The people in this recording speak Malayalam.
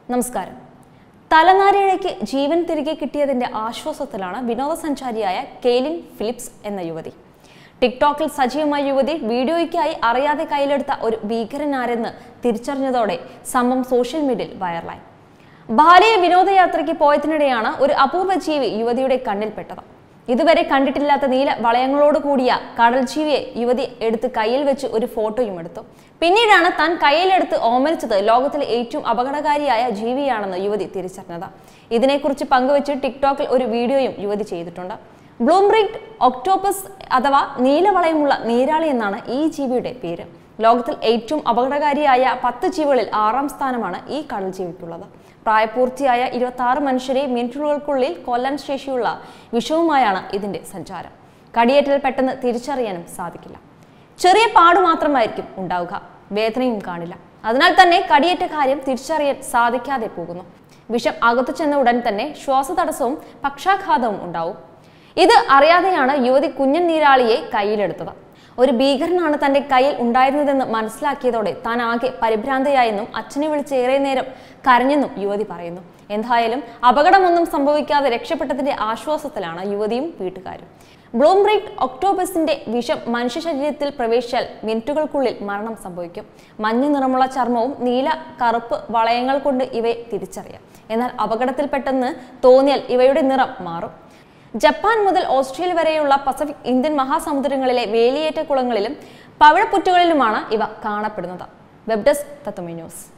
നമസ്കാരം തലനാരിഴയ്ക്ക് ജീവൻ തിരികെ കിട്ടിയതിന്റെ ആശ്വാസത്തിലാണ് വിനോദസഞ്ചാരിയായ കെയ്ലിൻ ഫിലിപ്സ് എന്ന യുവതി ടിക്ടോക്കിൽ സജീവമായ യുവതി വീഡിയോയ്ക്കായി അറിയാതെ കയ്യിലെടുത്ത ഒരു ഭീകരനാരെന്ന് തിരിച്ചറിഞ്ഞതോടെ സംഭവം സോഷ്യൽ മീഡിയയിൽ വൈറലായി ബാലിയെ വിനോദയാത്രയ്ക്ക് പോയതിനിടെയാണ് ഒരു അപൂർവ ജീവി യുവതിയുടെ കണ്ണിൽപ്പെട്ടത് ഇതുവരെ കണ്ടിട്ടില്ലാത്ത നീല വളയങ്ങളോട് കൂടിയ കടൽ ജീവിയെ യുവതി എടുത്ത് കയ്യിൽ വെച്ച് ഒരു ഫോട്ടോയും എടുത്തു പിന്നീടാണ് താൻ കയ്യിലെടുത്ത് ഓമനിച്ചത് ലോകത്തിലെ ഏറ്റവും അപകടകാരിയായ ജീവിയാണെന്ന് യുവതി തിരിച്ചറിഞ്ഞത് ഇതിനെക്കുറിച്ച് പങ്കുവച്ച് ടിക്ടോക്കിൽ ഒരു വീഡിയോയും യുവതി ചെയ്തിട്ടുണ്ട് ബ്ലൂംബ്രിഗ് ഒക്ടോപ്പസ് അഥവാ നീലവളയമുള്ള നീരാളി എന്നാണ് ഈ ജീവിയുടെ പേര് ലോകത്തിൽ ഏറ്റവും അപകടകാരിയായ പത്ത് ജീവികളിൽ ആറാം സ്ഥാനമാണ് ഈ കടൽ ജീവിക്കുള്ളത് പ്രായപൂർത്തിയായ ഇരുപത്തി ആറ് മനുഷ്യരെ മിനിറ്റുകൾക്കുള്ളിൽ കൊല്ലാൻ ശേഷിയുള്ള വിഷവുമായാണ് ഇതിന്റെ സഞ്ചാരം കടിയേറ്റൽ പെട്ടെന്ന് തിരിച്ചറിയാനും സാധിക്കില്ല ചെറിയ പാട് മാത്രമായിരിക്കും ഉണ്ടാവുക വേദനയും കാണില്ല അതിനാൽ തന്നെ കടിയേറ്റ കാര്യം തിരിച്ചറിയാൻ സാധിക്കാതെ പോകുന്നു വിഷം അകത്തു ചെന്ന ഉടൻ തന്നെ ശ്വാസതടസ്സവും പക്ഷാഘാതവും ഉണ്ടാവും ഇത് അറിയാതെയാണ് യുവതി കുഞ്ഞൻ നീരാളിയെ കയ്യിലെടുത്തത് ഒരു ഭീകരനാണ് തന്റെ കയ്യിൽ ഉണ്ടായിരുന്നതെന്ന് മനസ്സിലാക്കിയതോടെ താൻ ആകെ പരിഭ്രാന്തയായെന്നും അച്ഛനെ വിളിച്ച് ഏറെ നേരം കരഞ്ഞെന്നും യുവതി പറയുന്നു എന്തായാലും അപകടമൊന്നും സംഭവിക്കാതെ രക്ഷപ്പെട്ടതിന്റെ ആശ്വാസത്തിലാണ് യുവതിയും വീട്ടുകാരും ബ്ലൂംബ്രിഗ് ഒക്ടോബസിന്റെ വിഷം മനുഷ്യ ശരീരത്തിൽ പ്രവേശിച്ചാൽ മിനിറ്റുകൾക്കുള്ളിൽ മരണം സംഭവിക്കും മഞ്ഞ നിറമുള്ള ചർമ്മവും നീല കറുപ്പ് വളയങ്ങൾ കൊണ്ട് ഇവയെ തിരിച്ചറിയാം എന്നാൽ അപകടത്തിൽപ്പെട്ടെന്ന് തോന്നിയാൽ ഇവയുടെ നിറം മാറും ജപ്പാൻ മുതൽ ഓസ്ട്രേലിയ വരെയുള്ള പസഫിക് ഇന്ത്യൻ മഹാസമുദ്രങ്ങളിലെ വേലിയേറ്റ കുളങ്ങളിലും പവിഴപ്പുറ്റുകളിലുമാണ് ഇവ കാണപ്പെടുന്നത് വെബ് ഡെസ്ക് തത്വമി ന്യൂസ്